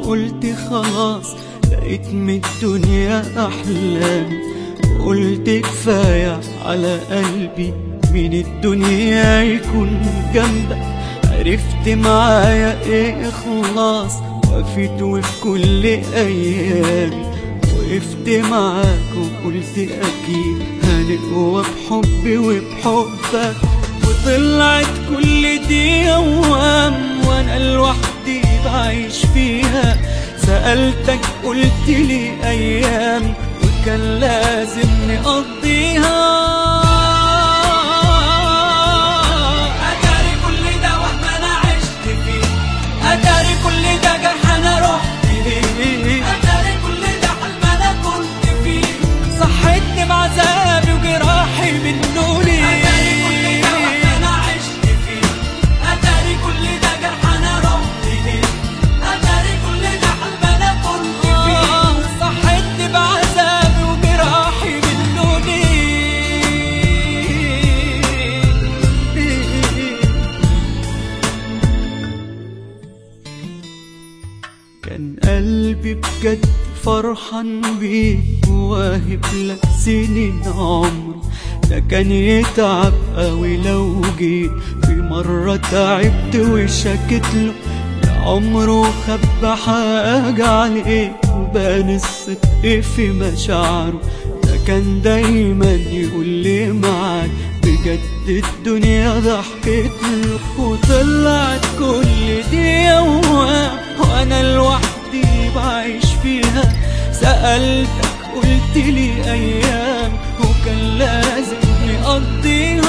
وقلت خلاص لقيت من الدنيا أحلامي وقلت كفاية على قلبي من الدنيا يكون جنبك عرفت معايا ايه خلاص وقفت وفي كل ايامي وقفت معاك وقلت اكيد هنقوى بحبي وبحبك وطلعت كل دي اوهام وانا لوحدي بعيش فيها سألتك قلت لي ايام وكان لازم نقضيها اتاري كل ده وهم انا عشت فيه اتاري كل ده جرح انا رحت ليه اتاري كل ده حلم انا كنت فيه صحتني بعذابي وجراحي منوني اتاري كل ده وهم انا عشت فيه اتاري كل ده جرح انا رحت ليه اتاري كل ده حلم انا كنت فيه صحتني بعذابي وجراحي منوني كان قلبي بجد فرحان بيك وواهب لك سنين عمري ده كان يتعب قوي لو جيت في مرة تعبت وشكت له عمره خبى حاجة عليك وبان الصدق في مشاعره ده كان دايما يقول لي معاك بجد الدنيا ضحكت له وطلعت كل دي اوهام وانا لوحدي بعيش فيها سألتك قلت لي ايام وكان لازم نقضيها